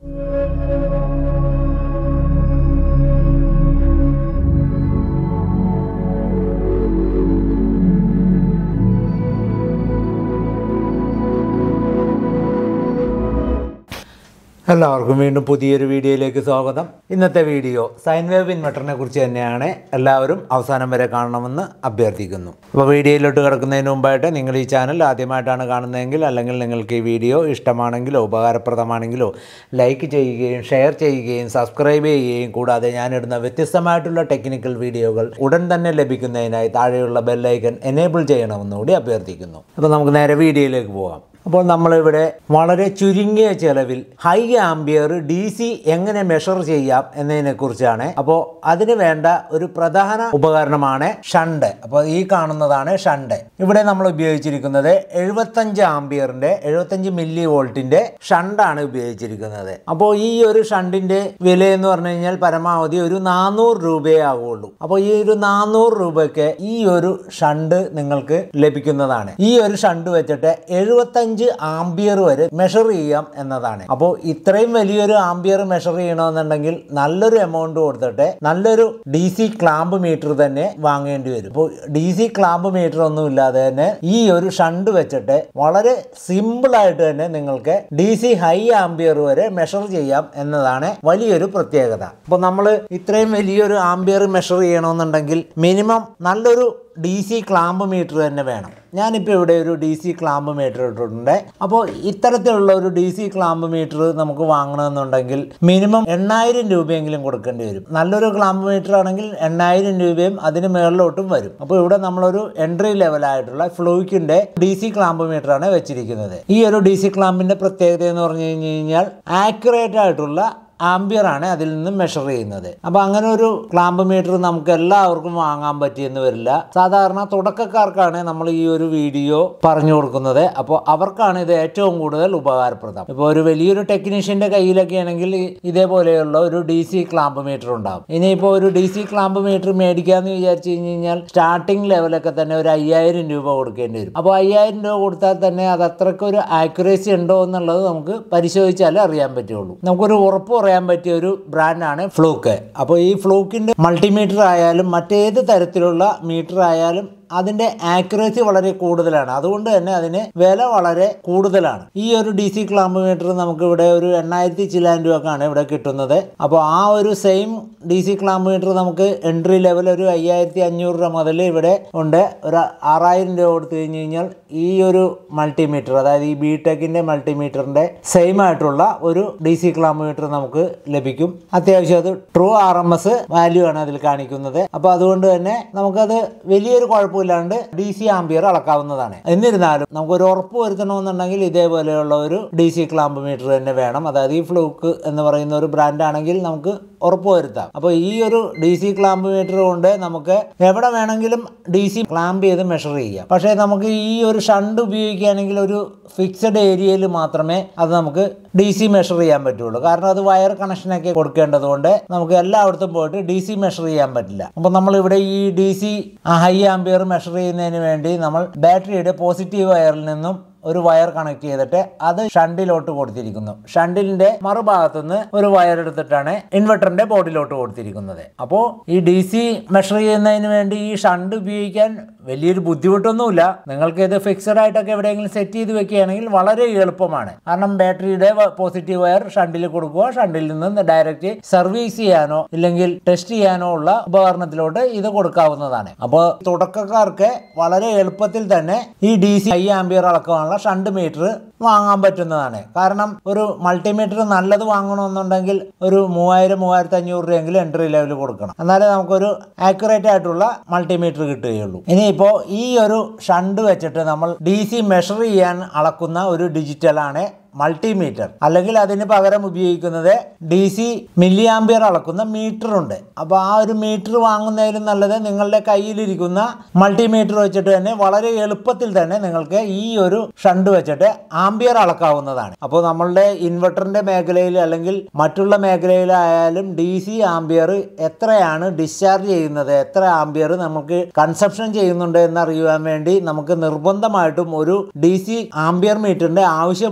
എല്ലാവർക്കും വീണ്ടും പുതിയൊരു വീഡിയോയിലേക്ക് സ്വാഗതം ഇന്നത്തെ വീഡിയോ സൈൻ വേവ് ഇൻവെർട്ടറിനെ കുറിച്ച് തന്നെയാണ് എല്ലാവരും അവസാനം വരെ കാണണമെന്ന് അഭ്യർത്ഥിക്കുന്നു അപ്പോൾ വീഡിയോയിലോട്ട് കിടക്കുന്നതിന് മുമ്പായിട്ട് നിങ്ങൾ ഈ ചാനൽ ആദ്യമായിട്ടാണ് കാണുന്നതെങ്കിൽ അല്ലെങ്കിൽ നിങ്ങൾക്ക് ഈ വീഡിയോ ഇഷ്ടമാണെങ്കിലോ ഉപകാരപ്രദമാണെങ്കിലോ ലൈക്ക് ചെയ്യുകയും ഷെയർ ചെയ്യുകയും സബ്സ്ക്രൈബ് ചെയ്യുകയും കൂടാതെ ഞാനിടുന്ന വ്യത്യസ്തമായിട്ടുള്ള ടെക്നിക്കൽ വീഡിയോകൾ ഉടൻ തന്നെ ലഭിക്കുന്നതിനായി താഴെയുള്ള ബെല്ലൈക്കൻ എനേബിൾ ചെയ്യണമെന്നുകൂടി അഭ്യർത്ഥിക്കുന്നു അപ്പോൾ നമുക്ക് നേരെ വീഡിയോയിലേക്ക് പോകാം അപ്പോൾ നമ്മളിവിടെ വളരെ ചുരുങ്ങിയ ചെലവിൽ ഹൈ ആംബിയർ ഡി സി എങ്ങനെ മെഷർ ചെയ്യാം എന്നതിനെക്കുറിച്ചാണ് അപ്പോൾ അതിന് വേണ്ട ഒരു പ്രധാന ഉപകരണമാണ് ഷണ്ട് അപ്പോൾ ഈ കാണുന്നതാണ് ഷണ്ട് ഇവിടെ നമ്മൾ ഉപയോഗിച്ചിരിക്കുന്നത് എഴുപത്തഞ്ച് ആംബിയറിന്റെ എഴുപത്തഞ്ച് മില്ലി വോൾട്ടിന്റെ ഷണ്ടാണ് ഉപയോഗിച്ചിരിക്കുന്നത് അപ്പോൾ ഈ ഒരു ഷണ്ടിന്റെ വില എന്ന് പറഞ്ഞു കഴിഞ്ഞാൽ പരമാവധി ഒരു നാനൂറ് രൂപയേ ആകുള്ളൂ അപ്പോൾ ഈ ഒരു നാനൂറ് രൂപയ്ക്ക് ഈ ഒരു ഷണ്ട് നിങ്ങൾക്ക് ലഭിക്കുന്നതാണ് ഈ ഒരു ഷണ്ട് വെച്ചിട്ട് എഴുപത്തഞ്ച് ആംബിയർ വരെ മെഷർ ചെയ്യാം എന്നതാണ് അപ്പോൾ ഇത്രയും വലിയൊരു ആംബിയർ മെഷർ ചെയ്യണമെന്നുണ്ടെങ്കിൽ നല്ലൊരു എമൗണ്ട് കൊടുത്തിട്ട് നല്ലൊരു ഡി സി ക്ലാമ്പ് മീറ്റർ തന്നെ വാങ്ങേണ്ടി വരും അപ്പോൾ ഡി സി ക്ലാമ്പ് മീറ്റർ ഒന്നും ഇല്ലാതെ തന്നെ ഈ ഒരു ഷണ്ട് വെച്ചിട്ട് വളരെ സിമ്പിൾ ആയിട്ട് തന്നെ നിങ്ങൾക്ക് ഡി സി ഹൈ ആംബിയർ വരെ മെഷർ ചെയ്യാം എന്നതാണ് വലിയൊരു പ്രത്യേകത അപ്പോൾ നമ്മൾ ഇത്രയും വലിയൊരു ആംബിയർ മെഷർ ചെയ്യണമെന്നുണ്ടെങ്കിൽ മിനിമം നല്ലൊരു ഡി സി ക്ലാമ്പ് മീറ്റർ തന്നെ വേണം ഞാനിപ്പോൾ ഇവിടെ ഒരു ഡി സി ക്ലാമ്പ് മീറ്റർ ഇട്ടിട്ടുണ്ട് അപ്പോൾ ഇത്തരത്തിലുള്ള ഒരു ഡി സി ക്ലാമ്പ് മീറ്റർ നമുക്ക് വാങ്ങണമെന്നുണ്ടെങ്കിൽ മിനിമം എണ്ണായിരം രൂപയെങ്കിലും കൊടുക്കേണ്ടി വരും നല്ലൊരു ക്ലാമ്പ് മീറ്റർ ആണെങ്കിൽ എണ്ണായിരം രൂപയും അതിന് മുകളിലോട്ടും വരും അപ്പോൾ ഇവിടെ നമ്മളൊരു എൻട്രി ലെവലായിട്ടുള്ള ഫ്ലൂക്കിൻ്റെ ഡി സി ക്ലാമ്പ് മീറ്റർ ആണ് വെച്ചിരിക്കുന്നത് ഈ ഒരു ഡി സി ക്ലാമ്പിൻ്റെ പ്രത്യേകത എന്ന് പറഞ്ഞു കഴിഞ്ഞ് കഴിഞ്ഞാൽ ആക്യുറേറ്റ് ആയിട്ടുള്ള ആംബിയർ ആണ് അതിൽ നിന്ന് മെഷർ ചെയ്യുന്നത് അപ്പോൾ അങ്ങനെ ഒരു ക്ലാമ്പ് മീറ്റർ നമുക്ക് എല്ലാവർക്കും വാങ്ങാൻ പറ്റിയെന്ന് വരില്ല സാധാരണ തുടക്കക്കാർക്കാണ് നമ്മൾ ഈ ഒരു വീഡിയോ പറഞ്ഞു കൊടുക്കുന്നത് അപ്പോൾ അവർക്കാണ് ഇത് ഏറ്റവും കൂടുതൽ ഉപകാരപ്രദം ഇപ്പോൾ ഒരു വലിയൊരു ടെക്നീഷ്യൻ്റെ കയ്യിലൊക്കെ ആണെങ്കിൽ ഇതേപോലെയുള്ള ഒരു ഡി സി ക്ലാമ്പ് മീറ്റർ ഉണ്ടാവും ഇനിയിപ്പോൾ ഒരു ഡി സി ക്ലാമ്പ് മീറ്റർ മേടിക്കാമെന്ന് വിചാരിച്ചു കഴിഞ്ഞ് കഴിഞ്ഞാൽ സ്റ്റാർട്ടിംഗ് ലെവലൊക്കെ തന്നെ ഒരു അയ്യായിരം രൂപ കൊടുക്കേണ്ടി വരും അപ്പോൾ അയ്യായിരം രൂപ കൊടുത്താൽ തന്നെ അത് അത്രയ്ക്ക് ഒരു ആക്യുറേസി ഉണ്ടോ എന്നുള്ളത് നമുക്ക് പരിശോധിച്ചാലേ അറിയാൻ പറ്റുള്ളൂ നമുക്കൊരു ഉറപ്പ് പറയാൻ പറ്റിയ ഒരു ബ്രാൻഡാണ് ഫ്ലൂക്ക് അപ്പോൾ ഈ ഫ്ലൂക്കിൻ്റെ മൾട്ടിമീറ്റർ ആയാലും മറ്റേത് തരത്തിലുള്ള മീറ്റർ ആയാലും അതിന്റെ ആക്യുറസി വളരെ കൂടുതലാണ് അതുകൊണ്ട് തന്നെ അതിന് വില വളരെ കൂടുതലാണ് ഈ ഒരു ഡി സി ക്ലാമ്പ് മീറ്റർ നമുക്ക് ഇവിടെ ഒരു എണ്ണായിരത്തി ചില്ലാൻ രൂപക്കാണ് ഇവിടെ കിട്ടുന്നത് അപ്പോൾ ആ ഒരു same D C clamp meter നമുക്ക് എൻട്രി ലെവൽ ഒരു അയ്യായിരത്തി അഞ്ഞൂറ് രൂപ മുതൽ ഇവിടെ ഉണ്ട് ഒരു ആറായിരം രൂപ കൊടുത്തു കഴിഞ്ഞ് കഴിഞ്ഞാൽ ഈ ഒരു മൾട്ടിമീറ്റർ അതായത് ഈ ബി ടെക്കിന്റെ മൾട്ടിമീറ്ററിന്റെ സെയിം ആയിട്ടുള്ള ഒരു ഡി സി ക്ലാമ്പ് മീറ്റർ നമുക്ക് ലഭിക്കും അത്യാവശ്യം അത് true R M S value ആണ് അതിൽ കാണിക്കുന്നത് അപ്പോൾ അതുകൊണ്ട് തന്നെ നമുക്കത് വലിയൊരു കുഴപ്പമില്ല ഇല്ലാണ്ട് ഡി സി ആംബിയർ അളക്കാവുന്നതാണ് എന്നിരുന്നാലും നമുക്ക് ഒരു ഉറപ്പ് വരുത്തണമെന്നുണ്ടെങ്കിൽ ഇതേപോലെയുള്ള ഒരു ഡി സി ക്ലാമ്പ് മീറ്റർ തന്നെ വേണം അതായത് ഈ ഫ്ലൂക്ക് എന്ന് പറയുന്ന ഒരു ബ്രാൻഡ് ആണെങ്കിൽ നമുക്ക് ഉറപ്പ് വരുത്താം അപ്പോൾ ഈ ഒരു ഡി സി ക്ലാമ്പ് മീറ്റർ കൊണ്ട് നമുക്ക് എവിടെ വേണമെങ്കിലും ഡി സി ക്ലാമ്പ് ചെയ്ത് മെഷർ ചെയ്യാം പക്ഷേ നമുക്ക് ഈ ഒരു ഷണ്ട് ഉപയോഗിക്കുകയാണെങ്കിൽ ഒരു ഫിക്സഡ് ഏരിയയിൽ മാത്രമേ അത് നമുക്ക് ഡി സി മെഷർ ചെയ്യാൻ പറ്റുള്ളൂ കാരണം അത് വയർ കണക്ഷനൊക്കെ കൊടുക്കേണ്ടതുകൊണ്ട് നമുക്ക് എല്ലായിടത്തും പോയിട്ട് ഡി സി മെഷർ ചെയ്യാൻ പറ്റില്ല അപ്പോൾ നമ്മളിവിടെ ഈ D C high ampere measure ചെയ്യുന്നതിന് വേണ്ടി നമ്മൾ ബാറ്ററിയുടെ പോസിറ്റീവ് വയറിൽ നിന്നും ഒരു വയർ കണക്ട് ചെയ്തിട്ട് അത് ഷണ്ടിലോട്ട് കൊടുത്തിരിക്കുന്നു ഷണ്ടിലിന്റെ മറുഭാഗത്തുനിന്ന് ഒരു വയർ എടുത്തിട്ടാണ് ഇൻവെർട്ടറിന്റെ ബോർഡിലോട്ട് കൊടുത്തിരിക്കുന്നത് അപ്പോൾ ഈ ഡി സി മെഷർ ചെയ്യുന്നതിന് വേണ്ടി ഈ ഷണ്ട് ഉപയോഗിക്കാൻ വലിയൊരു ബുദ്ധിമുട്ടൊന്നുമില്ല നിങ്ങൾക്ക് ഇത് ഫിക്സഡ് ആയിട്ടൊക്കെ എവിടെയെങ്കിലും സെറ്റ് ചെയ്ത് വെക്കുകയാണെങ്കിൽ വളരെ എളുപ്പമാണ് കാരണം ബാറ്ററിയുടെ പോസിറ്റീവ് വയർ ഷണ്ടിൽ കൊടുക്കുക ഷണ്ടിൽ നിന്ന് ഡയറക്റ്റ് സർവീസ് ചെയ്യാനോ ഇല്ലെങ്കിൽ ടെസ്റ്റ് ചെയ്യാനോ ഉള്ള ഉപകരണത്തിലോട്ട് ഇത് കൊടുക്കാവുന്നതാണ് അപ്പോൾ തുടക്കക്കാർക്ക് വളരെ എളുപ്പത്തിൽ തന്നെ ഈ ഡി സി ഹൈ ആംബിയർ അളക്കാനുള്ള ഷണ്ട് മീറ്റർ വാങ്ങാൻ പറ്റുന്നതാണ് കാരണം ഒരു മൾട്ടിമീറ്റർ നല്ലത് വാങ്ങണമെന്നുണ്ടെങ്കിൽ ഒരു മൂവായിരം മൂവായിരത്തി അഞ്ഞൂറ് രൂപയെങ്കിലും എൻട്രി ലെവൽ കൊടുക്കണം എന്നാലേ നമുക്കൊരു ആക്യുറേറ്റ് ആയിട്ടുള്ള മൾട്ടിമീറ്റർ കിട്ടുകയുള്ളൂ ഇനിയിപ്പോൾ ഈ ഒരു ഷണ്ട് വെച്ചിട്ട് നമ്മൾ ഡി സി മെഷർ ചെയ്യാൻ അളക്കുന്ന ഒരു ഡിജിറ്റലാണ് മൾട്ടിമീറ്റർ അല്ലെങ്കിൽ അതിന് പകരം ഉപയോഗിക്കുന്നത് ഡി സി മില്ലി ആംബിയർ അളക്കുന്ന മീറ്റർ ഉണ്ട് അപ്പോൾ ആ ഒരു മീറ്റർ വാങ്ങുന്നതിലും നല്ലത് നിങ്ങളുടെ കയ്യിലിരിക്കുന്ന മൾട്ടിമീറ്റർ വെച്ചിട്ട് തന്നെ വളരെ എളുപ്പത്തിൽ തന്നെ നിങ്ങൾക്ക് ഈ ഒരു ഷണ്ട് വെച്ചിട്ട് ആംബിയർ അളക്കാവുന്നതാണ് അപ്പോൾ നമ്മളുടെ ഇൻവെർട്ടറിന്റെ മേഖലയിൽ അല്ലെങ്കിൽ മറ്റുള്ള മേഖലയിലായാലും ഡി സി ആംബിയർ എത്രയാണ് ഡിസ്ചാർജ് ചെയ്യുന്നത് എത്ര ആംബിയർ നമുക്ക് കൺസപ്ഷൻ ചെയ്യുന്നുണ്ട് എന്ന് അറിയുവാൻ വേണ്ടി നമുക്ക് നിർബന്ധമായിട്ടും ഒരു ഡി സി ആംബിയർ മീറ്ററിന്റെ ആവശ്യമുള്ളത് കൊണ്ട്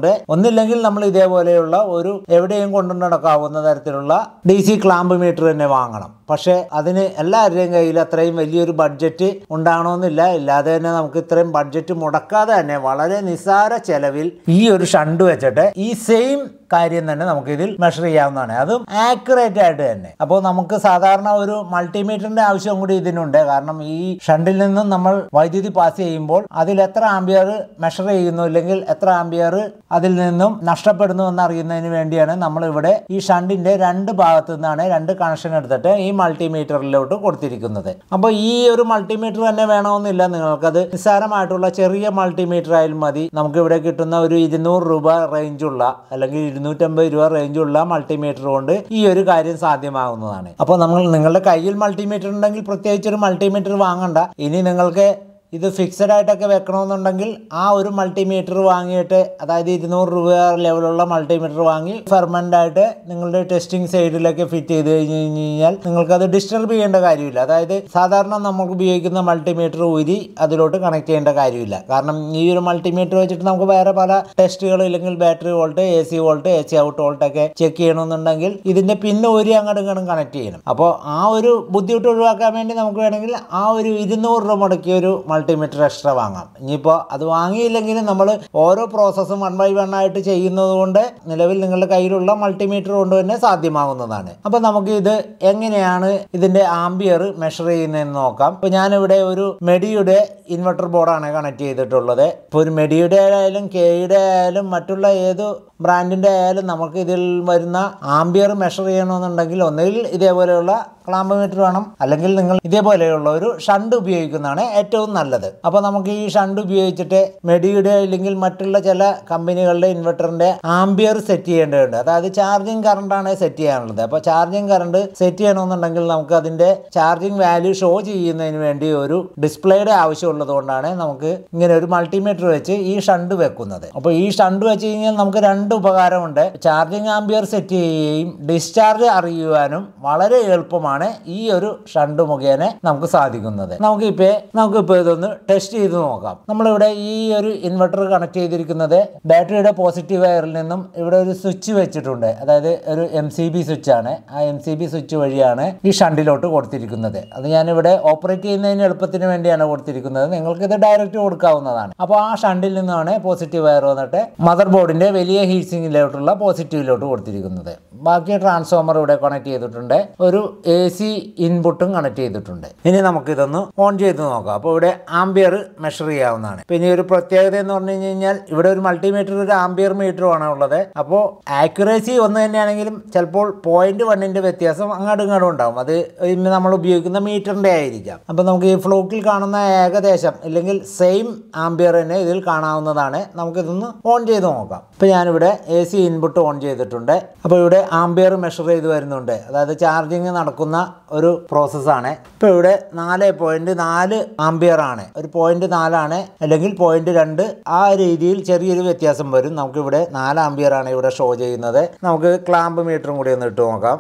ആയതുകൊണ്ട് ഒന്നില്ലെങ്കിൽ നമ്മൾ ഇതേപോലെയുള്ള ഒരു എവിടെയും കൊണ്ടു നടക്കാവുന്ന തരത്തിലുള്ള ഡി സി ക്ലാമ്പ് മീറ്റർ തന്നെ വാങ്ങണം പക്ഷേ അതിന് എല്ലാവരുടെയും കയ്യിൽ അത്രയും വലിയൊരു ബഡ്ജറ്റ് ഉണ്ടാകണമെന്നില്ല ഇല്ലാതെ തന്നെ നമുക്ക് ഇത്രയും ബഡ്ജറ്റ് മുടക്കാതെ തന്നെ വളരെ നിസ്സാര ചെലവിൽ ഈ ഒരു ഷണ്ട് വെച്ചിട്ട് ഈ സെയിം കാര്യം തന്നെ നമുക്ക് ഇതിൽ മെഷർ ചെയ്യാവുന്നതാണ് അതും ആക്യുറേറ്റ് ആയിട്ട് തന്നെ അപ്പോൾ നമുക്ക് സാധാരണ ഒരു മൾട്ടിമീറ്ററിന്റെ ആവശ്യം കൂടി ഇതിനുണ്ട് കാരണം ഈ ഷണ്ടിൽ നിന്നും നമ്മൾ വൈദ്യുതി പാസ് ചെയ്യുമ്പോൾ അതിൽ എത്ര ആംബിയർ മെഷർ ചെയ്യുന്നു ഇല്ലെങ്കിൽ എത്ര ആംബിയർ അതിൽ നിന്നും നഷ്ടപ്പെടുന്നു എന്ന് അറിയുന്നതിന് വേണ്ടിയാണ് നമ്മൾ ഇവിടെ ഈ ഷണ്ടിന്റെ രണ്ട് ഭാഗത്തു നിന്നാണ് രണ്ട് കണക്ഷൻ എടുത്തിട്ട് ഈ മൾട്ടിമീറ്ററിലോട്ട് കൊടുത്തിരിക്കുന്നത് അപ്പോൾ ഈ ഒരു മൾട്ടിമീറ്റർ തന്നെ വേണമെന്നില്ല നിങ്ങൾക്കത് നിസ്സാരമായിട്ടുള്ള ചെറിയ മൾട്ടിമീറ്റർ ആയാലും മതി നമുക്ക് ഇവിടെ കിട്ടുന്ന ഒരു ഇരുന്നൂറ് രൂപ റേഞ്ചുള്ള അല്ലെങ്കിൽ ഇരുന്നൂറ്റമ്പത് രൂപ റേഞ്ചുള്ള മൾട്ടിമീറ്റർ കൊണ്ട് ഈ ഒരു കാര്യം സാധ്യമാകുന്നതാണ് അപ്പോൾ നമ്മൾ നിങ്ങളുടെ കയ്യിൽ മൾട്ടിമീറ്റർ ഉണ്ടെങ്കിൽ പ്രത്യേകിച്ച് ഒരു മൾട്ടിമീറ്റർ വാങ്ങണ്ട ഇനി നിങ്ങൾക്ക് ഇത് ഫിക്സഡ് ആയിട്ടൊക്കെ വെക്കണമെന്നുണ്ടെങ്കിൽ ആ ഒരു മൾട്ടിമീറ്റർ വാങ്ങിയിട്ട് അതായത് ഇരുന്നൂറ് രൂപ ലെവലുള്ള മൾട്ടിമീറ്റർ വാങ്ങി പെർമനൻ്റ് ആയിട്ട് നിങ്ങളുടെ ടെസ്റ്റിംഗ് സൈഡിലൊക്കെ ഫിറ്റ് ചെയ്ത് കഴിഞ്ഞ് കഴിഞ്ഞ് കഴിഞ്ഞാൽ നിങ്ങൾക്കത് ഡിസ്റ്റർബ് ചെയ്യേണ്ട കാര്യമില്ല അതായത് സാധാരണ നമുക്ക് ഉപയോഗിക്കുന്ന മൾട്ടിമീറ്റർ ഊരി അതിലോട്ട് കണക്ട് ചെയ്യേണ്ട കാര്യമില്ല കാരണം ഈ ഒരു മൾട്ടിമീറ്റർ വെച്ചിട്ട് നമുക്ക് വേറെ പല ടെസ്റ്റുകൾ ഇല്ലെങ്കിൽ battery volt A C volt A C out volt ഒക്കെ ചെക്ക് ചെയ്യണമെന്നുണ്ടെങ്കിൽ ഇതിന്റെ പിന്നെ ഊരി അങ്ങോട്ടും ഇങ്ങോട്ടും കണക്ട് ചെയ്യണം അപ്പോൾ ആ ഒരു ബുദ്ധിമുട്ട് ഒഴിവാക്കാൻ വേണ്ടി നമുക്ക് വേണമെങ്കിൽ ആ ഒരു ഇരുന്നൂറ് രൂപ മുടക്കിയ ഒരു മൾട്ടിമീറ്റർ എക്സ്ട്രാ വാങ്ങാം ഇനിയിപ്പോൾ അത് വാങ്ങിയില്ലെങ്കിലും നമ്മൾ ഓരോ പ്രോസസ്സും വൺ ബൈ വൺ ആയിട്ട് ചെയ്യുന്നത് കൊണ്ട് നിലവിൽ നിങ്ങളുടെ കയ്യിലുള്ള മൾട്ടിമീറ്റർ കൊണ്ട് തന്നെ സാധ്യമാകുന്നതാണ് അപ്പോൾ നമുക്ക് ഇത് എങ്ങനെയാണ് ഇതിന്റെ ആംബിയർ മെഷർ ചെയ്യുന്നതെന്ന് നോക്കാം ഇപ്പോൾ ഞാനിവിടെ ഒരു മെഡിയുടെ ഇൻവെർട്ടർ ബോർഡാണ് കണക്ട് ചെയ്തിട്ടുള്ളത് ഇപ്പോൾ ഒരു മെഡിയുടെ ആയാലും കെയുടെ ആയാലും മറ്റുള്ള ഏത് ബ്രാൻഡിൻ്റെ ആയാലും നമുക്ക് ഇതിൽ വരുന്ന ആംബിയർ മെഷർ ചെയ്യണമെന്നുണ്ടെങ്കിൽ ഒന്നുകിൽ ഇതേപോലെയുള്ള ക്ലാമ്പ് മീറ്റർ വേണം അല്ലെങ്കിൽ നിങ്ങൾ ഇതേപോലെയുള്ള ഒരു ഷണ്ട് ഉപയോഗിക്കുന്നതാണ് ഏറ്റവും നല്ലത് അപ്പോൾ നമുക്ക് ഈ ഷണ്ട് ഉപയോഗിച്ചിട്ട് മെഡിയുടെ അല്ലെങ്കിൽ മറ്റുള്ള ചില കമ്പനികളുടെ ഇൻവെർട്ടറിന്റെ ആംബിയർ സെറ്റ് ചെയ്യേണ്ടതുണ്ട് അതായത് ചാർജിങ് കറണ്ടാണ് സെറ്റ് ചെയ്യാനുള്ളത് അപ്പോൾ ചാർജിങ് കറണ്ട് സെറ്റ് ചെയ്യണമെന്നുണ്ടെങ്കിൽ നമുക്ക് അതിന്റെ ചാർജിങ് വാല്യൂ ഷോ ചെയ്യുന്നതിന് വേണ്ടി ഒരു ഡിസ്പ്ലേയുടെ ആവശ്യമുള്ളത് കൊണ്ടാണ് നമുക്ക് ഇങ്ങനെ ഒരു മൾട്ടിമീറ്റർ വെച്ച് ഈ ഷണ്ട് വെക്കുന്നത് അപ്പോൾ ഈ ഷണ്ട് വെച്ച് കഴിഞ്ഞാൽ നമുക്ക് രണ്ട് ഉപകാരമുണ്ട് ചാർജിങ് ആംബിയർ സെറ്റ് ചെയ്യുകയും ഡിസ്ചാർജ് അറിയുവാനും വളരെ എളുപ്പമാണ് ഈ ഒരു ഷണ്ട് മുഖേന നമുക്ക് സാധിക്കുന്നത് നമുക്കിപ്പോ നമുക്കിപ്പോൾ ഇതൊന്ന് ടെസ്റ്റ് ചെയ്ത് നോക്കാം നമ്മളിവിടെ ഈ ഒരു ഇൻവെർട്ടർ കണക്ട് ചെയ്തിരിക്കുന്നത് ബാറ്ററിയുടെ പോസിറ്റീവ് വയറിൽ നിന്നും ഇവിടെ ഒരു സ്വിച്ച് വെച്ചിട്ടുണ്ട് അതായത് ഒരു എം സി ബി സ്വിച്ച് ആണ് ആ എം സി ബി സ്വിച്ച് വഴിയാണ് ഈ ഷണ്ടിലോട്ട് കൊടുത്തിരിക്കുന്നത് അത് ഞാനിവിടെ ഓപ്പറേറ്റ് ചെയ്യുന്നതിന് എളുപ്പത്തിന് വേണ്ടിയാണ് കൊടുത്തിരിക്കുന്നത് നിങ്ങൾക്ക് ഇത് ഡയറക്റ്റ് കൊടുക്കാവുന്നതാണ് അപ്പോൾ ആ ഷണ്ടിൽ നിന്നാണ് പോസിറ്റീവ് വയർ വന്നിട്ട് മദർ ബോർഡിന്റെ വലിയ ഹീറ്റ്സിങ്ങിലോട്ടുള്ള പോസിറ്റീവിലോട്ട് കൊടുത്തിരിക്കുന്നത് ബാക്കി ട്രാൻസ്ഫോമർ ഇവിടെ കണക്ട് ചെയ്തിട്ടുണ്ട് ഒരു എ സി ഇൻപുട്ടും കണക്ട് ചെയ്തിട്ടുണ്ട് ഇനി നമുക്കിതൊന്ന് ഓൺ ചെയ്ത് നോക്കാം അപ്പോൾ ഇവിടെ ആംബിയർ മെഷർ ചെയ്യാവുന്നതാണ് പിന്നെ ഒരു പ്രത്യേകത എന്ന് പറഞ്ഞു കഴിഞ്ഞാൽ ഇവിടെ ഒരു മൾട്ടിമീറ്റർ ഒരു ആംബിയർ മീറ്ററുമാണ് ഉള്ളത് അപ്പോൾ ആക്യുറേസി ഒന്ന് തന്നെയാണെങ്കിലും ചിലപ്പോൾ പോയിന്റ് വണ്ണിന്റെ വ്യത്യാസം അങ്ങോട്ടും ഇങ്ങോട്ടും ഉണ്ടാവും അത് ഇന്ന് നമ്മൾ ഉപയോഗിക്കുന്ന മീറ്ററിന്റെ ആയിരിക്കാം അപ്പോൾ നമുക്ക് ഈ ഫ്ലോക്കിൽ കാണുന്ന ഏകദേശം അല്ലെങ്കിൽ സെയിം ആംബിയർ തന്നെ ഇതിൽ കാണാവുന്നതാണ് നമുക്കിതൊന്ന് ഓൺ ചെയ്ത് നോക്കാം ഇപ്പോൾ ഞാനിവിടെ എ സി ഇൻപുട്ട് ഓൺ ചെയ്തിട്ടുണ്ട് അപ്പോൾ ഇവിടെ ആംബിയർ മെഷർ ചെയ്ത് വരുന്നുണ്ട് അതായത് ചാർജിങ് നടക്കുന്ന ഒരു പ്രോസസ്സാണ് ഇപ്പോൾ ഇവിടെ നാല് പോയിന്റ് നാല് ആംബിയർ ആണ് ഒരു പോയിന്റ് നാലാണ് അല്ലെങ്കിൽ പോയിന്റ് രണ്ട് ആ രീതിയിൽ ചെറിയൊരു വ്യത്യാസം വരും നമുക്കിവിടെ നാല് ആംബിയർ ആണ് ഇവിടെ ഷോ ചെയ്യുന്നത് നമുക്ക് ക്ലാമ്പ് മീറ്ററും കൂടി ഒന്ന് ഇട്ട് നോക്കാം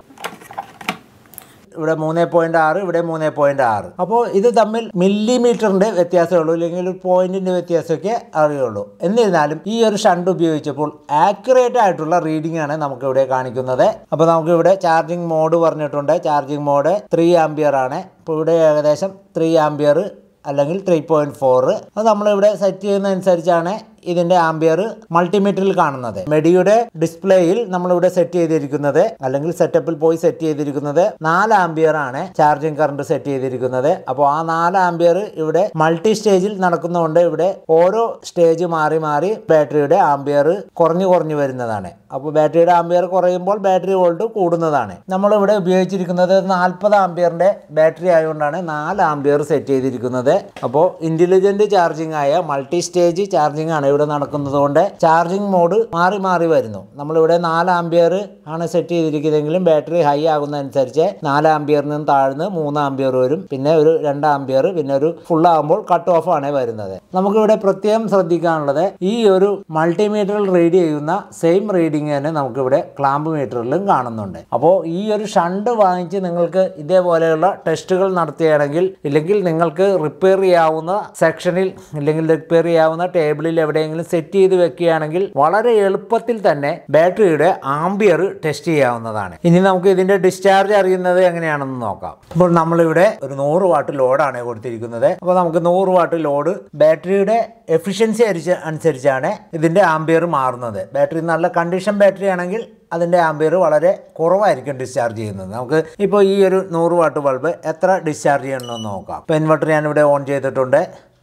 ഇവിടെ മൂന്ന് പോയിന്റ് ആറ് ഇവിടെ മൂന്ന് പോയിന്റ് ആറ് അപ്പോൾ ഇത് തമ്മിൽ മില്ലിമീറ്ററിന്റെ വ്യത്യാസമേ ഉള്ളൂ അല്ലെങ്കിൽ ഒരു പോയിന്റിന്റെ വ്യത്യാസമൊക്കെ അറിയുള്ളൂ എന്നിരുന്നാലും ഈ ഒരു ഷണ്ട് ഉപയോഗിച്ചപ്പോൾ ആക്യുറേറ്റ് ആയിട്ടുള്ള റീഡിംഗ് ആണ് നമുക്ക് ഇവിടെ കാണിക്കുന്നത് അപ്പോൾ നമുക്ക് ഇവിടെ ചാർജിങ് മോഡ് പറഞ്ഞിട്ടുണ്ട് ചാർജിങ് മോഡ് ത്രീ ആംബിയർ ആണ് ഇപ്പോൾ ഇവിടെ ഏകദേശം ത്രീ ആംബിയർ അല്ലെങ്കിൽ ത്രീ പോയിന്റ് ഫോർ അത് നമ്മളിവിടെ സെറ്റ് ചെയ്യുന്നതനുസരിച്ചാണ് ഇതിന്റെ ആംബിയർ മൾട്ടിമീറ്ററിൽ കാണുന്നത് മെഡിയുടെ ഡിസ്പ്ലേയിൽ നമ്മളിവിടെ സെറ്റ് ചെയ്തിരിക്കുന്നത് അല്ലെങ്കിൽ സെറ്റപ്പിൽ പോയി സെറ്റ് ചെയ്തിരിക്കുന്നത് നാല് ആംബിയർ ആണ് ചാർജിങ് കറണ്ട് സെറ്റ് ചെയ്തിരിക്കുന്നത് അപ്പോൾ ആ നാല് ആംബിയർ ഇവിടെ മൾട്ടി സ്റ്റേജിൽ നടക്കുന്നതുകൊണ്ട് ഇവിടെ ഓരോ സ്റ്റേജ് മാറി മാറി ബാറ്ററിയുടെ ആംബിയർ കുറഞ്ഞു കുറഞ്ഞു വരുന്നതാണ് അപ്പോൾ ബാറ്ററിയുടെ ആംബിയർ കുറയുമ്പോൾ ബാറ്ററി വോൾട്ട് കൂടുന്നതാണ് നമ്മളിവിടെ ഉപയോഗിച്ചിരിക്കുന്നത് നാൽപ്പത് ആംബിയറിന്റെ ബാറ്ററി ആയതുകൊണ്ടാണ് നാല് ആംബിയർ സെറ്റ് ചെയ്തിരിക്കുന്നത് അപ്പോൾ ഇന്റലിജന്റ് ചാർജിങ് ആയ മൾട്ടി സ്റ്റേജ് ചാർജിങ് ആണ് ഇവിടെ നടക്കുന്നത് കൊണ്ട് ചാർജിങ് മോഡ് മാറി മാറി വരുന്നു നമ്മളിവിടെ നാല് ആംബിയർ ആണ് സെറ്റ് ചെയ്തിരിക്കുന്നതെങ്കിലും ബാറ്ററി ഹൈ ആകുന്നതനുസരിച്ച് നാല് ആംബിയറിൽ നിന്ന് താഴ്ന്ന് മൂന്ന് ആംബിയർ വരും പിന്നെ ഒരു രണ്ട് ആംബിയർ പിന്നെ ഒരു ഫുൾ ആകുമ്പോൾ കട്ട് ഓഫ് ആണ് വരുന്നത് നമുക്കിവിടെ പ്രത്യേകം ശ്രദ്ധിക്കാനുള്ളത് ഈ ഒരു മൾട്ടിമീറ്ററിൽ റീഡ് ചെയ്യുന്ന സെയിം റീഡിംഗ് തന്നെ നമുക്കിവിടെ ക്ലാമ്പ് മീറ്ററിലും കാണുന്നുണ്ട് അപ്പോൾ ഈ ഒരു ഷണ്ട് വാങ്ങിച്ച് നിങ്ങൾക്ക് ഇതേപോലെയുള്ള ടെസ്റ്റുകൾ നടത്തുകയാണെങ്കിൽ ഇല്ലെങ്കിൽ നിങ്ങൾക്ക് റിപ്പയർ ചെയ്യാവുന്ന സെക്ഷനിൽ ഇല്ലെങ്കിൽ റിപ്പയർ ചെയ്യാവുന്ന ടേബിളിൽ എവിടെ എവിടെയെങ്കിലും സെറ്റ് ചെയ്ത് വെക്കുകയാണെങ്കിൽ വളരെ എളുപ്പത്തിൽ തന്നെ ബാറ്ററിയുടെ ആംബിയർ ടെസ്റ്റ് ചെയ്യാവുന്നതാണ് ഇനി നമുക്ക് ഇതിന്റെ ഡിസ്ചാർജ് അറിയുന്നത് എങ്ങനെയാണെന്ന് നോക്കാം അപ്പോൾ നമ്മളിവിടെ ഒരു നൂറ് വാട്ട് ലോഡാണ് കൊടുത്തിരിക്കുന്നത് അപ്പോൾ നമുക്ക് നൂറ് വാട്ട് ലോഡ് ബാറ്ററിയുടെ എഫിഷ്യൻസി അനുസരിച്ചാണ് ഇതിന്റെ ആംബിയർ മാറുന്നത് ബാറ്ററി നല്ല കണ്ടീഷൻ ബാറ്ററി ആണെങ്കിൽ അതിൻ്റെ ആംബിയർ വളരെ കുറവായിരിക്കും ഡിസ്ചാർജ് ചെയ്യുന്നത് നമുക്ക് ഇപ്പോൾ ഈ ഒരു നൂറ് വാട്ട് ബൾബ് എത്ര ഡിസ്ചാർജ് ചെയ്യണമെന്ന് നോക്കാം ഇപ്പോൾ ഇൻവെർട്ടർ ഞാനിവിടെ ഓൺ ചെയ്തിട്ടുണ്ട്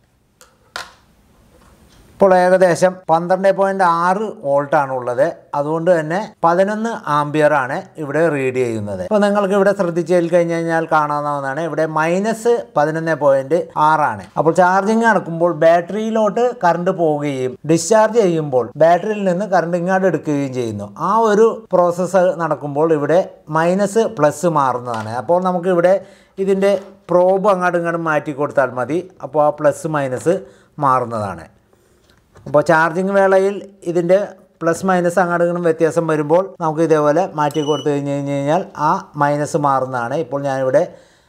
ഇപ്പോൾ ഏകദേശം പന്ത്രണ്ട് പോയിൻറ്റ് ആറ് വോൾട്ടാണ് ഉള്ളത് അതുകൊണ്ട് തന്നെ പതിനൊന്ന് ആംബിയർ ആണ് ഇവിടെ റീഡ് ചെയ്യുന്നത് അപ്പോൾ നിങ്ങൾക്ക് ഇവിടെ ശ്രദ്ധിച്ചു കഴിഞ്ഞ് കഴിഞ്ഞാൽ കാണാവുന്നതാണ് ഇവിടെ മൈനസ് പതിനൊന്ന് പോയിൻറ്റ് ആറാണ് അപ്പോൾ ചാർജിങ് നടക്കുമ്പോൾ ബാറ്ററിയിലോട്ട് കറണ്ട് പോവുകയും ഡിസ്ചാർജ് ചെയ്യുമ്പോൾ ബാറ്ററിയിൽ നിന്ന് കറണ്ട് ഇങ്ങോട്ട് എടുക്കുകയും ചെയ്യുന്നു ആ ഒരു പ്രോസസ്സ് നടക്കുമ്പോൾ ഇവിടെ മൈനസ് പ്ലസ് മാറുന്നതാണ് അപ്പോൾ നമുക്ക് ഇവിടെ ഇതിൻ്റെ പ്രോബ് അങ്ങോട്ടും ഇങ്ങോട്ടും മാറ്റി കൊടുത്താൽ മതി അപ്പോൾ ആ പ്ലസ് മൈനസ് മാറുന്നതാണ് അപ്പോൾ ചാർജിങ് വേളയിൽ ഇതിൻ്റെ പ്ലസ് മൈനസ് അങ്ങോട്ടും ഇങ്ങോട്ടും വ്യത്യാസം വരുമ്പോൾ നമുക്ക് ഇതേപോലെ മാറ്റി കൊടുത്തു കഴിഞ്ഞ് കഴിഞ്ഞ് കഴിഞ്ഞാൽ ആ മൈനസ് മാറുന്നതാണ് ഇപ്പോൾ ഞാനിവിടെ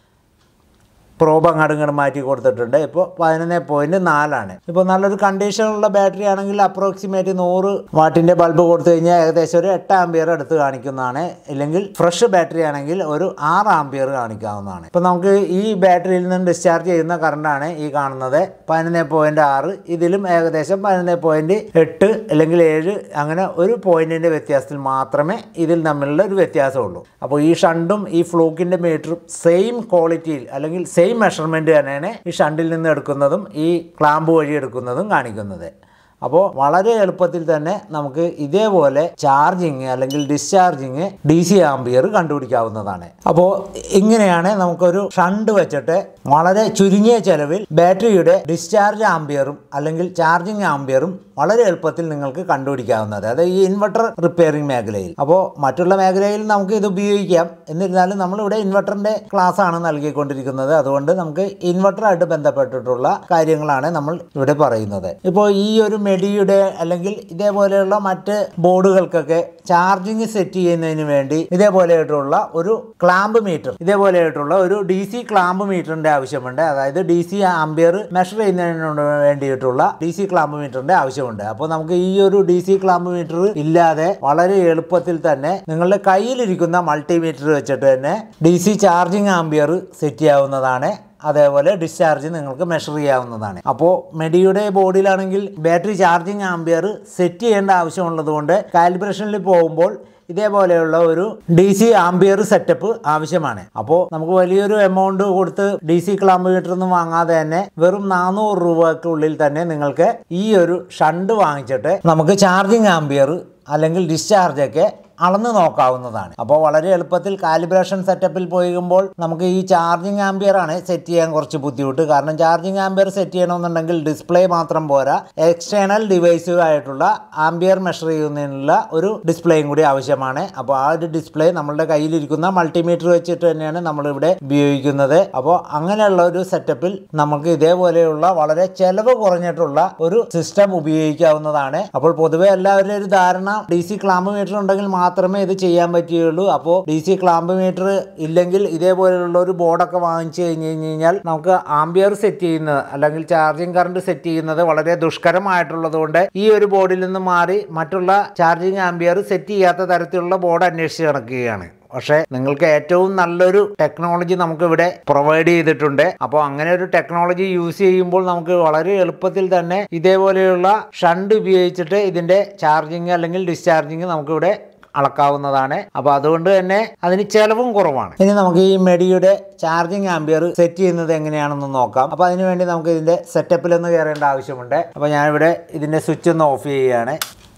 പ്രോബ് അങ്ങോട്ടും ഇങ്ങോട്ടും മാറ്റി കൊടുത്തിട്ടുണ്ട് ഇപ്പോൾ പതിനൊന്ന് പോയിൻറ്റ് നാലാണ് ഇപ്പോൾ നല്ലൊരു കണ്ടീഷനുള്ള ബാറ്ററി ആണെങ്കിൽ അപ്രോക്സിമേറ്റ് നൂറ് വാട്ടിൻ്റെ ബൾബ് കൊടുത്തു കഴിഞ്ഞാൽ ഏകദേശം ഒരു എട്ട് ആംബിയർ എടുത്ത് കാണിക്കുന്നതാണ് ഇല്ലെങ്കിൽ ഫ്രഷ് ബാറ്ററി ആണെങ്കിൽ ഒരു ആറ് ആംബിയർ കാണിക്കാവുന്നതാണ് ഇപ്പോൾ നമുക്ക് ഈ ബാറ്ററിയിൽ നിന്ന് ഡിസ്ചാർജ് ചെയ്യുന്ന കറണ്ടാണ് ഈ കാണുന്നത് പതിനൊന്ന് പോയിൻറ്റ് ആറ് ഇതിലും ഏകദേശം പതിനൊന്ന് പോയിൻറ്റ് എട്ട് അല്ലെങ്കിൽ ഏഴ് അങ്ങനെ ഒരു പോയിൻറ്റിൻ്റെ വ്യത്യാസത്തിൽ മാത്രമേ ഇതിൽ തമ്മിലുള്ള ഒരു വ്യത്യാസമുള്ളൂ അപ്പോൾ ഈ ഷണ്ടും ഈ ഫ്ലൂക്കിൻ്റെ മീറ്ററും സെയിം ക്വാളിറ്റിയിൽ അല്ലെങ്കിൽ സെയിം മെഷർമെൻറ്റ് തന്നെയാണ് ഈ ഷണ്ടിൽ നിന്ന് എടുക്കുന്നതും ഈ ക്ലാമ്പ് വഴി എടുക്കുന്നതും കാണിക്കുന്നത് അപ്പോൾ വളരെ എളുപ്പത്തിൽ തന്നെ നമുക്ക് ഇതേപോലെ ചാർജിങ് അല്ലെങ്കിൽ ഡിസ്ചാർജിങ് ഡി സി ആംബിയർ കണ്ടുപിടിക്കാവുന്നതാണ് അപ്പോൾ ഇങ്ങനെയാണ് നമുക്കൊരു ഷണ്ട് വെച്ചിട്ട് വളരെ ചുരുങ്ങിയ ചെലവിൽ ബാറ്ററിയുടെ ഡിസ്ചാർജ് ആംബിയറും അല്ലെങ്കിൽ ചാർജിങ് ആംബിയറും വളരെ എളുപ്പത്തിൽ നിങ്ങൾക്ക് കണ്ടുപിടിക്കാവുന്നത് അതായത് ഈ ഇൻവെർട്ടർ റിപ്പയറിംഗ് മേഖലയിൽ അപ്പോൾ മറ്റുള്ള മേഖലയിൽ നമുക്ക് ഇത് ഉപയോഗിക്കാം എന്നിരുന്നാലും നമ്മളിവിടെ ഇൻവെർട്ടറിൻ്റെ ക്ലാസ് ആണ് നൽകിക്കൊണ്ടിരിക്കുന്നത് അതുകൊണ്ട് നമുക്ക് ഇൻവെർട്ടറായിട്ട് ബന്ധപ്പെട്ടിട്ടുള്ള കാര്യങ്ങളാണ് നമ്മൾ ഇവിടെ പറയുന്നത് ഇപ്പോൾ ഈ ഒരു മെഡിയുടെ അല്ലെങ്കിൽ ഇതേപോലെയുള്ള മറ്റ് ബോർഡുകൾക്കൊക്കെ ചാർജിങ് സെറ്റ് ചെയ്യുന്നതിന് വേണ്ടി ഇതേപോലെയായിട്ടുള്ള ഒരു ക്ലാമ്പ് മീറ്റർ ഇതേപോലെയായിട്ടുള്ള ഒരു ഡി സി ക്ലാമ്പ് മീറ്ററിന്റെ ആവശ്യമുണ്ട് അതായത് ഡി സി ആംബിയർ മെഷർ ചെയ്യുന്നതിന് വേണ്ടിയിട്ടുള്ള ഡി സി ക്ലാമ്പ് മീറ്ററിന്റെ ആവശ്യമുണ്ട് അപ്പോൾ നമുക്ക് ഈ ഒരു ഡി സി ക്ലാമ്പ് മീറ്റർ ഇല്ലാതെ വളരെ എളുപ്പത്തിൽ തന്നെ നിങ്ങളുടെ കയ്യിലിരിക്കുന്ന മൾട്ടിമീറ്റർ വെച്ചിട്ട് തന്നെ D C charging ampere set ചെയ്യാവുന്നതാണ് അതേപോലെ ഡിസ്ചാർജ് നിങ്ങൾക്ക് മെഷർ ചെയ്യാവുന്നതാണ് അപ്പോൾ മെഡിയുടെ ബോർഡിലാണെങ്കിൽ ബാറ്ററി ചാർജിങ് ആംബിയർ സെറ്റ് ചെയ്യേണ്ട ആവശ്യമുള്ളത് കൊണ്ട് കാലിബ്രേഷനിൽ പോകുമ്പോൾ ഇതേപോലെയുള്ള ഒരു ഡി സി ആംബിയർ സെറ്റപ്പ് ആവശ്യമാണ് അപ്പോൾ നമുക്ക് വലിയൊരു എമൗണ്ട് കൊടുത്ത് ഡി സി കിലോമീറ്റർ ഒന്നും വാങ്ങാതെ തന്നെ വെറും നാനൂറ് രൂപക്കുള്ളിൽ തന്നെ നിങ്ങൾക്ക് ഈ ഒരു ഷണ്ട് വാങ്ങിച്ചിട്ട് നമുക്ക് ചാർജിങ് ആംബിയർ അല്ലെങ്കിൽ ഡിസ്ചാർജ് ഒക്കെ അളന്ന് നോക്കാവുന്നതാണ് അപ്പോൾ വളരെ എളുപ്പത്തിൽ കാലിബ്രേഷൻ സെറ്റപ്പിൽ പോകുമ്പോൾ നമുക്ക് ഈ ചാർജിങ് ആംബിയർ ആണ് സെറ്റ് ചെയ്യാൻ കുറച്ച് ബുദ്ധിമുട്ട് കാരണം ചാർജിങ് ആംബിയർ സെറ്റ് ചെയ്യണമെന്നുണ്ടെങ്കിൽ ഡിസ്പ്ലേ മാത്രം പോരാ എക്സ്റ്റേണൽ ഡിവൈസ് ആയിട്ടുള്ള ആംബിയർ മെഷർ ചെയ്യുന്നതിനുള്ള ഒരു ഡിസ്പ്ലേയും കൂടി ആവശ്യമാണ് അപ്പോൾ ആ ഒരു ഡിസ്പ്ലേ നമ്മളുടെ കയ്യിലിരിക്കുന്ന മൾട്ടിമീറ്റർ വെച്ചിട്ട് തന്നെയാണ് നമ്മളിവിടെ ഉപയോഗിക്കുന്നത് അപ്പോൾ അങ്ങനെയുള്ള ഒരു സെറ്റപ്പിൽ നമുക്ക് ഇതേപോലെയുള്ള വളരെ ചെലവ് കുറഞ്ഞിട്ടുള്ള ഒരു സിസ്റ്റം ഉപയോഗിക്കാവുന്നതാണ് അപ്പോൾ പൊതുവെ എല്ലാവരുടെയും ഒരു ധാരണ ഡി സി ക്ലാമ്പ് മീറ്റർ ഉണ്ടെങ്കിൽ മാത്രമേ ഇത് ചെയ്യാൻ പറ്റുകയുള്ളൂ അപ്പോൾ ഡി സി ക്ലാമ്പ് മീറ്റർ ഇല്ലെങ്കിൽ ഇതേപോലെയുള്ള ഒരു ബോർഡൊക്കെ വാങ്ങിച്ചു കഴിഞ്ഞ് കഴിഞ്ഞ് കഴിഞ്ഞാൽ നമുക്ക് ആംബിയർ സെറ്റ് ചെയ്യുന്നത് അല്ലെങ്കിൽ ചാർജിങ് കറണ്ട് സെറ്റ് ചെയ്യുന്നത് വളരെ ദുഷ്കരമായിട്ടുള്ളത് കൊണ്ട് ഈ ഒരു ബോർഡിൽ നിന്ന് മാറി മറ്റുള്ള ചാർജിങ് ആംബിയർ സെറ്റ് ചെയ്യാത്ത തരത്തിലുള്ള ബോർഡ് അന്വേഷിച്ച് നടക്കുകയാണ് പക്ഷേ നിങ്ങൾക്ക് ഏറ്റവും നല്ലൊരു ടെക്നോളജി നമുക്ക് ഇവിടെ പ്രൊവൈഡ് ചെയ്തിട്ടുണ്ട് അപ്പോൾ അങ്ങനെ ഒരു ടെക്നോളജി യൂസ് ചെയ്യുമ്പോൾ നമുക്ക് വളരെ എളുപ്പത്തിൽ തന്നെ ഇതേപോലെയുള്ള ഷണ്ട് ഉപയോഗിച്ചിട്ട് ഇതിൻ്റെ ചാർജിങ് അല്ലെങ്കിൽ ഡിസ്ചാർജിങ് നമുക്കിവിടെ അളക്കാവുന്നതാണ് അപ്പോൾ അതുകൊണ്ട് തന്നെ അതിന് ചെലവും കുറവാണ് ഇനി നമുക്ക് ഈ മെഡിയുടെ ചാർജിങ് ആംബിയർ സെറ്റ് ചെയ്യുന്നത് എങ്ങനെയാണെന്ന് നോക്കാം അപ്പോൾ അതിന് വേണ്ടി നമുക്ക് ഇതിൻ്റെ സെറ്റപ്പിലൊന്ന് കയറേണ്ട ആവശ്യമുണ്ട് അപ്പോൾ ഞാനിവിടെ ഇതിൻ്റെ സ്വിച്ച് ഒന്ന് ഓഫ് ചെയ്യുകയാണ്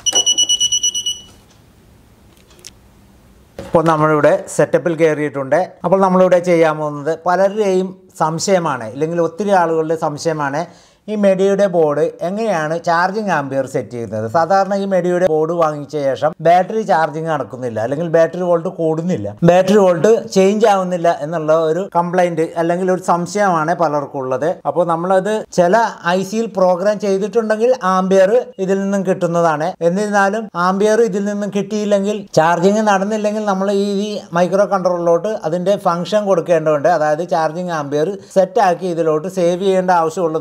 ഇപ്പോൾ നമ്മളിവിടെ സെറ്റപ്പിൽ കയറിയിട്ടുണ്ട് അപ്പോൾ നമ്മളിവിടെ ചെയ്യാൻ പോകുന്നത് പലരുടെയും സംശയമാണ് ഇല്ലെങ്കിൽ ഒത്തിരി ആളുകളുടെ സംശയമാണ് ഈ മെഡിയുടെ ബോർഡ് എങ്ങനെയാണ് ചാർജിങ് ആംബിയർ സെറ്റ് ചെയ്യുന്നത് സാധാരണ ഈ മെഡിയുടെ ബോർഡ് വാങ്ങിച്ച ശേഷം ബാറ്ററി ചാർജിങ് നടക്കുന്നില്ല അല്ലെങ്കിൽ ബാറ്ററി വോൾട്ട് കൂടുന്നില്ല ബാറ്ററി വോൾട്ട് ചേഞ്ച് ആവുന്നില്ല എന്നുള്ള ഒരു കംപ്ലൈന്റ് അല്ലെങ്കിൽ ഒരു സംശയമാണ് പലർക്കും ഉള്ളത് അപ്പോൾ നമ്മളത് ചില ഐ സിയിൽ പ്രോഗ്രാം ചെയ്തിട്ടുണ്ടെങ്കിൽ ആംബിയർ ഇതിൽ നിന്നും കിട്ടുന്നതാണ് എന്നിരുന്നാലും ആംബിയർ ഇതിൽ നിന്നും കിട്ടിയില്ലെങ്കിൽ ചാർജിങ് നടന്നില്ലെങ്കിൽ നമ്മൾ ഈ മൈക്രോ കൺട്രോളിലോട്ട് അതിന്റെ ഫംഗ്ഷൻ കൊടുക്കേണ്ടതുണ്ട് അതായത് ചാർജിങ് ആംബിയർ സെറ്റ് ആക്കി ഇതിലോട്ട് സേവ് ചെയ്യേണ്ട ആവശ്യമുള്ളത് കൊണ്ട്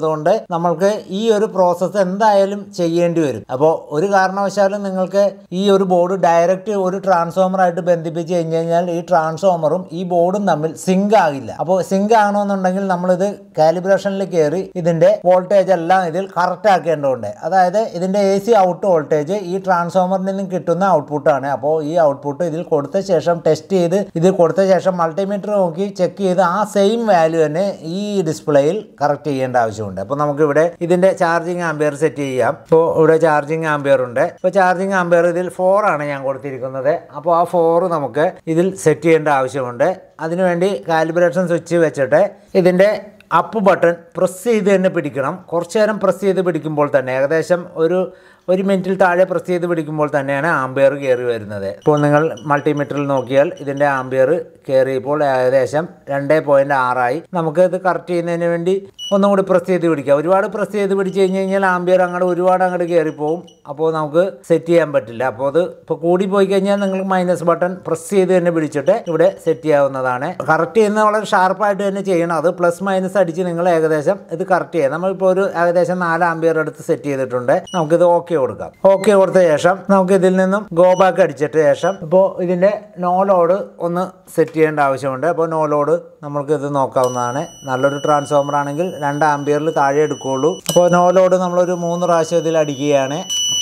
നമ്മൾക്ക് ഈ ഒരു പ്രോസസ്സ് എന്തായാലും ചെയ്യേണ്ടി വരും അപ്പോൾ ഒരു കാരണവശാലും നിങ്ങൾക്ക് ഈ ഒരു ബോർഡ് ഡയറക്റ്റ് ഒരു ട്രാൻസ്ഫോമറായിട്ട് ബന്ധിപ്പിച്ച് കഴിഞ്ഞ് കഴിഞ്ഞാൽ ഈ ട്രാൻസ്ഫോമറും ഈ ബോർഡും തമ്മിൽ സിങ്ക് ആകില്ല അപ്പോൾ സിങ്ക് ആകണമെന്നുണ്ടെങ്കിൽ നമ്മളിത് കാലിബ്രേഷനിൽ കയറി ഇതിന്റെ വോൾട്ടേജ് എല്ലാം ഇതിൽ കറക്റ്റ് ആക്കേണ്ടതുണ്ട് അതായത് ഇതിന്റെ എ സി ഔട്ട് വോൾട്ടേജ് ഈ ട്രാൻസ്ഫോമറിൽ നിന്നും കിട്ടുന്ന ഔട്ട്പുട്ടാണ് അപ്പോൾ ഈ ഔട്ട്പുട്ട് ഇതിൽ കൊടുത്ത ശേഷം ടെസ്റ്റ് ചെയ്ത് ഇത് കൊടുത്ത ശേഷം മൾട്ടിമീറ്റർ നോക്കി ചെക്ക് ചെയ്ത് ആ സെയിം വാല്യൂ തന്നെ ഈ ഡിസ്പ്ലേയിൽ കറക്റ്റ് ചെയ്യേണ്ട ആവശ്യമുണ്ട് അപ്പോൾ നമുക്ക് ഇവിടെ ഇതിന്റെ ചാർജിങ് ആംബിയർ സെറ്റ് ചെയ്യാം ഇപ്പോൾ ഇവിടെ ചാർജിങ് ആംബിയർ ഉണ്ട് ഇപ്പോൾ ചാർജിങ് ആംബിയർ ഇതിൽ ഫോർ ആണ് ഞാൻ കൊടുത്തിരിക്കുന്നത് അപ്പോൾ ആ ഫോർ നമുക്ക് ഇതിൽ സെറ്റ് ചെയ്യേണ്ട ആവശ്യമുണ്ട് അതിനുവേണ്ടി കാലിബ്രേഷൻ സ്വിച്ച് വെച്ചിട്ട് ഇതിൻ്റെ അപ്പ് ബട്ടൺ പ്രസ് ചെയ്ത് തന്നെ പിടിക്കണം കുറച്ച് നേരം പ്രസ് ചെയ്ത് പിടിക്കുമ്പോൾ തന്നെ ഏകദേശം ഒരു ഒരു മിനിറ്റിൽ താഴെ പ്രസ് ചെയ്ത് പിടിക്കുമ്പോൾ തന്നെയാണ് ആംബിയർ കയറി വരുന്നത് ഇപ്പോൾ നിങ്ങൾ മൾട്ടിമീറ്ററിൽ നോക്കിയാൽ ഇതിൻ്റെ ആംബിയർ കയറിയപ്പോൾ ഏകദേശം രണ്ട് പോയിൻറ്റ് ആറായി നമുക്ക് ഇത് കറക്റ്റ് ചെയ്യുന്നതിന് വേണ്ടി ഒന്നും കൂടി പ്രസ് ചെയ്ത് പിടിക്കാം ഒരുപാട് പ്രസ് ചെയ്ത് പിടിച്ച് കഴിഞ്ഞ് കഴിഞ്ഞാൽ ആംബിയർ അങ്ങോട്ട് ഒരുപാട് അങ്ങോട്ട് കയറിപ്പോവും അപ്പോൾ നമുക്ക് സെറ്റ് ചെയ്യാൻ പറ്റില്ല അപ്പോൾ അത് ഇപ്പോൾ കൂടി പോയി കഴിഞ്ഞാൽ നിങ്ങൾ മൈനസ് ബട്ടൺ പ്രസ് ചെയ്ത് തന്നെ പിടിച്ചിട്ട് ഇവിടെ സെറ്റ് ചെയ്യാവുന്നതാണ് കറക്റ്റ് ചെയ്യുന്നത് വളരെ ഷാർപ്പായിട്ട് തന്നെ ചെയ്യണം അത് പ്ലസ് മൈനസ് അടിച്ച് നിങ്ങൾ ഏകദേശം ഇത് കറക്റ്റ് ചെയ്യാം നമ്മളിപ്പോൾ ഒരു ഏകദേശം നാല് ആംബിയർ എടുത്ത് സെറ്റ് ചെയ്തിട്ടുണ്ട് നമുക്കിത് ഓക്കെ കൊടുക്കാം ഓക്കെ കൊടുത്ത ശേഷം നമുക്ക് ഇതിൽ നിന്നും ഗോ ബാക്ക് അടിച്ചിട്ട് ശേഷം ഇപ്പോൾ ഇതിൻ്റെ നോ ലോഡ് ഒന്ന് സെറ്റ് ചെയ്യേണ്ട ആവശ്യമുണ്ട് അപ്പോൾ നോ ലോഡ് നമ്മൾക്ക് ഇത് നോക്കാവുന്നതാണ് നല്ലൊരു ട്രാൻസ്ഫോമർ ആണെങ്കിൽ രണ്ട് ആംബിയറിൽ താഴെ എടുക്കുകയുള്ളൂ അപ്പോൾ നോ ലോഡ് നമ്മളൊരു മൂന്ന് പ്രാവശ്യം ഇതിൽ അടിക്കുകയാണ്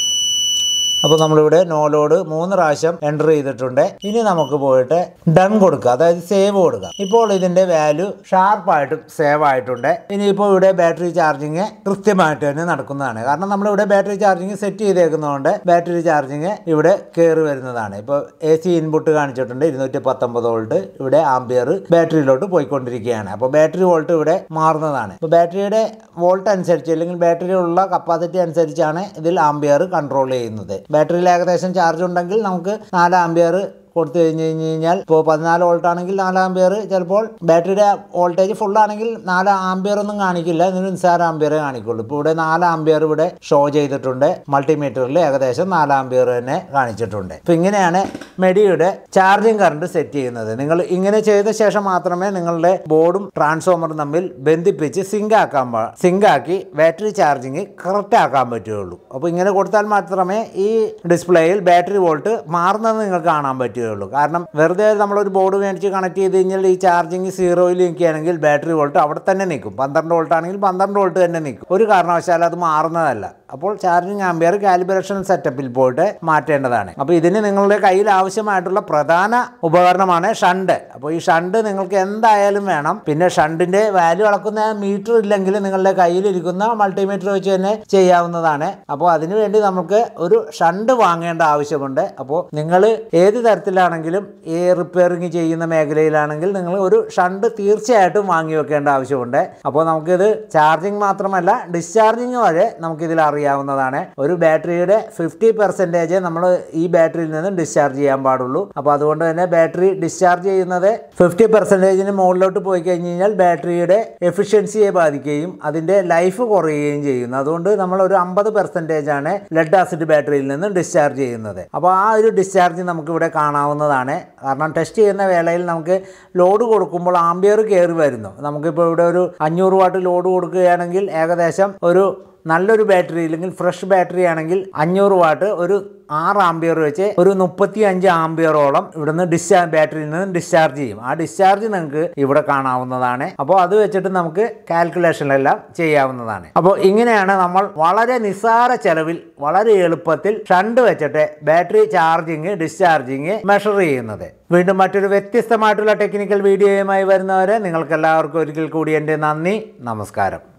അപ്പോൾ നമ്മളിവിടെ നോ ലോഡ് മൂന്ന് പ്രാവശ്യം എൻ്റർ ചെയ്തിട്ടുണ്ട് ഇനി നമുക്ക് പോയിട്ട് ഡൺ കൊടുക്കുക അതായത് സേവ് കൊടുക്കുക ഇപ്പോൾ ഇതിൻ്റെ വാല്യൂ ഷാർപ്പായിട്ടും സേവ് ആയിട്ടുണ്ട് ഇനിയിപ്പോൾ ഇവിടെ ബാറ്ററി ചാർജിങ് കൃത്യമായിട്ട് തന്നെ നടക്കുന്നതാണ് കാരണം നമ്മളിവിടെ ബാറ്ററി ചാർജിങ് സെറ്റ് ചെയ്തേക്കുന്നതുകൊണ്ട് ബാറ്ററി ചാർജിങ് ഇവിടെ കയറി വരുന്നതാണ് ഇപ്പോൾ എ സി ഇൻപുട്ട് കാണിച്ചിട്ടുണ്ട് ഇരുന്നൂറ്റി പത്തൊമ്പത് വോൾട്ട് ഇവിടെ ആംബിയർ ബാറ്ററിയിലോട്ട് പോയിക്കൊണ്ടിരിക്കുകയാണ് അപ്പോൾ ബാറ്ററി വോൾട്ട് ഇവിടെ മാറുന്നതാണ് ഇപ്പോൾ ബാറ്ററിയുടെ വോൾട്ട് അനുസരിച്ച് അല്ലെങ്കിൽ ബാറ്ററിയിലുള്ള കപ്പാസിറ്റി അനുസരിച്ചാണ് ഇതിൽ ആംബിയർ കൺട്രോൾ ചെയ്യുന്നത് ബാറ്ററിയിൽ ഏകദേശം ചാർജ് ഉണ്ടെങ്കിൽ നമുക്ക് നാല് ആംബിയർ കൊടുത്തു കഴിഞ്ഞ് കഴിഞ്ഞ് കഴിഞ്ഞാൽ ഇപ്പോൾ പതിനാല് വോൾട്ട് ആണെങ്കിൽ നാല് ആംബിയർ ചിലപ്പോൾ ബാറ്ററിയുടെ വോൾട്ടേജ് ഫുൾ ആണെങ്കിൽ നാല് ആംബിയർ ഒന്നും കാണിക്കില്ല ഇതിന് നിസ്സാര ആംബിയർ കാണിക്കുള്ളൂ ഇപ്പോൾ ഇവിടെ നാല് ആംബിയർ ഇവിടെ ഷോ ചെയ്തിട്ടുണ്ട് മൾട്ടിമീറ്ററിൽ ഏകദേശം നാല് ആംബിയർ തന്നെ കാണിച്ചിട്ടുണ്ട് അപ്പോൾ ഇങ്ങനെയാണ് മെഡിയുടെ ചാർജിങ് കറണ്ട് സെറ്റ് ചെയ്യുന്നത് നിങ്ങൾ ഇങ്ങനെ ചെയ്ത ശേഷം മാത്രമേ നിങ്ങളുടെ ബോർഡും ട്രാൻസ്ഫോമറും തമ്മിൽ ബന്ധിപ്പിച്ച് സിങ്ക് ആക്കാൻ പാ സിങ്ക് ആക്കി ബാറ്ററി ചാർജിങ് കറക്റ്റ് ആക്കാൻ പറ്റുകയുള്ളൂ അപ്പോൾ ഇങ്ങനെ കൊടുത്താൽ മാത്രമേ ഈ ഡിസ്പ്ലേയിൽ ബാറ്ററി വോൾട്ട് മാറുന്നത് നിങ്ങൾക്ക് കാണാൻ പറ്റുകയുള്ളൂ കാരണം വെറുതെ നമ്മളൊരു ബോർഡ് മേടിച്ച് കണക്ട് ചെയ്ത് കഴിഞ്ഞാൽ ഈ ചാർജിങ് സീറോയിൽ നിൽക്കുകയാണെങ്കിൽ ബാറ്ററി വോൾട്ട് അവിടെ തന്നെ നിൽക്കും പന്ത്രണ്ട് വോൾട്ട് ആണെങ്കിൽ പന്ത്രണ്ട് വോൾട്ട് തന്നെ നിൽക്കും ഒരു കാരണവശാലും അത് മാറുന്നതല്ല അപ്പോൾ ചാർജിങ് ആംബിയർ കാലിബ്രേഷൻ സെറ്റപ്പിൽ പോയിട്ട് മാറ്റേണ്ടതാണ് അപ്പോൾ ഇതിന് നിങ്ങളുടെ കയ്യിൽ ആവശ്യമായിട്ടുള്ള പ്രധാന ഉപകരണമാണ് ഷണ്ട് അപ്പോൾ ഈ ഷണ്ട് നിങ്ങൾക്ക് എന്തായാലും വേണം പിന്നെ ഷണ്ടിന്റെ വാല്യൂ അളക്കുന്ന മീറ്റർ ഇല്ലെങ്കിൽ നിങ്ങളുടെ കയ്യിലിരിക്കുന്ന മൾട്ടിമീറ്റർ വെച്ച് തന്നെ ചെയ്യാവുന്നതാണ് അപ്പോൾ അതിനുവേണ്ടി നമുക്ക് ഒരു ഷണ്ട് വാങ്ങേണ്ട ആവശ്യമുണ്ട് അപ്പോൾ നിങ്ങൾ ഏത് തരത്തിലാണെങ്കിലും ഈ റിപ്പയറിങ് ചെയ്യുന്ന മേഖലയിലാണെങ്കിൽ നിങ്ങൾ ഒരു ഷണ്ട് തീർച്ചയായിട്ടും വാങ്ങി വെക്കേണ്ട ആവശ്യമുണ്ട് അപ്പോൾ നമുക്കിത് ചാർജിങ് മാത്രമല്ല ഡിസ്ചാർജിങ് വരെ നമുക്കിതിൽ അറിയാവുന്നതാണ് ഒരു ബാറ്ററിയുടെ ഫിഫ്റ്റി പെർസെൻറ്റേജ് നമ്മൾ ഈ ബാറ്ററിയിൽ നിന്ന് ഡിസ്ചാർജ് ചെയ്യാൻ പാടുള്ളൂ അപ്പോൾ അതുകൊണ്ട് തന്നെ ബാറ്ററി ഡിസ്ചാർജ് ചെയ്യുന്നത് ഫിഫ്റ്റി പെർസെൻറ്റേജിന് മുകളിലോട്ട് പോയി കഴിഞ്ഞ് കഴിഞ്ഞാൽ ബാറ്ററിയുടെ എഫിഷ്യൻസിയെ ബാധിക്കുകയും അതിൻ്റെ ലൈഫ് കുറയുകയും ചെയ്യുന്നു അതുകൊണ്ട് നമ്മൾ ഒരു അമ്പത് പെർസെൻറ്റേജ് ആണ് ലെഡ് ആസിഡ് ബാറ്ററിയിൽ നിന്ന് ഡിസ്ചാർജ് ചെയ്യുന്നത് അപ്പോൾ ആ ഒരു ഡിസ്ചാർജ് നമുക്ക് ഇവിടെ കാണാവുന്നതാണ് കാരണം ടെസ്റ്റ് ചെയ്യുന്ന വേളയിൽ നമുക്ക് ലോഡ് കൊടുക്കുമ്പോൾ ആംബിയർ കയറി വരുന്നു നമുക്കിപ്പോൾ ഇവിടെ ഒരു അഞ്ഞൂറ് വാട്ട് ലോഡ് കൊടുക്കുകയാണെങ്കിൽ ഏകദേശം ഒരു നല്ലൊരു ബാറ്ററി അല്ലെങ്കിൽ ഫ്രഷ് ബാറ്ററി ആണെങ്കിൽ അഞ്ഞൂറ് വാട്ട് ഒരു ആറ് ആംബിയർ വെച്ച് ഒരു മുപ്പത്തി അഞ്ച് ആംബിയറോളം ഇവിടുന്ന് ഡിസ്ചാർജ് ബാറ്ററിയിൽ നിന്ന് ഡിസ്ചാർജ് ചെയ്യും ആ ഡിസ്ചാർജ് നിങ്ങൾക്ക് ഇവിടെ കാണാവുന്നതാണ് അപ്പോൾ അത് വെച്ചിട്ട് നമുക്ക് കാൽക്കുലേഷനിലെല്ലാം ചെയ്യാവുന്നതാണ് അപ്പോൾ ഇങ്ങനെയാണ് നമ്മൾ വളരെ നിസ്സാര ചെലവിൽ വളരെ എളുപ്പത്തിൽ ഷണ്ട് വെച്ചിട്ട് ബാറ്ററി ചാർജിങ് ഡിസ്ചാർജിങ് മെഷർ ചെയ്യുന്നത് വീണ്ടും മറ്റൊരു വ്യത്യസ്തമായിട്ടുള്ള ടെക്നിക്കൽ വീഡിയോയുമായി വരുന്നവരെ നിങ്ങൾക്ക് എല്ലാവർക്കും ഒരിക്കൽ കൂടി എൻ്റെ നന്ദി നമസ്കാരം